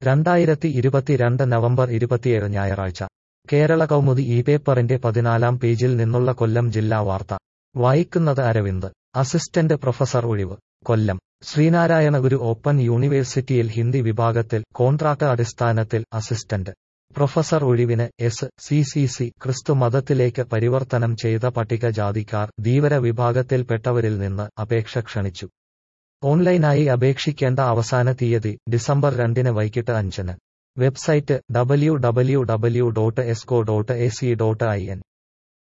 രണ്ടായിരത്തി ഇരുപത്തിരണ്ട് നവംബർ ഇരുപത്തിയേഴ് ഞായറാഴ്ച കേരള കൗമുദി ഈ പേപ്പറിന്റെ പതിനാലാം പേജിൽ നിന്നുള്ള കൊല്ലം ജില്ലാ വാർത്ത വായിക്കുന്നത് അരവിന്ദ് അസിസ്റ്റന്റ് പ്രൊഫസർ ഒഴിവ് കൊല്ലം ശ്രീനാരായണ ഗുരു ഓപ്പൺ യൂണിവേഴ്സിറ്റിയിൽ ഹിന്ദി വിഭാഗത്തിൽ കോൺട്രാക്ട് അടിസ്ഥാനത്തിൽ അസിസ്റ്റന്റ് പ്രൊഫസർ ഒഴിവിന് എസ് സി സി സി ക്രിസ്തു മതത്തിലേക്ക് പരിവർത്തനം ചെയ്ത പട്ടികജാതിക്കാർ ധീവര വിഭാഗത്തിൽപ്പെട്ടവരിൽ നിന്ന് അപേക്ഷ ക്ഷണിച്ചു ഓൺലൈനായി അപേക്ഷിക്കേണ്ട അവസാന തീയതി ഡിസംബർ രണ്ടിന് വൈകിട്ട് അഞ്ചിന് website W W W dot എസ്കോ dot A C dot I N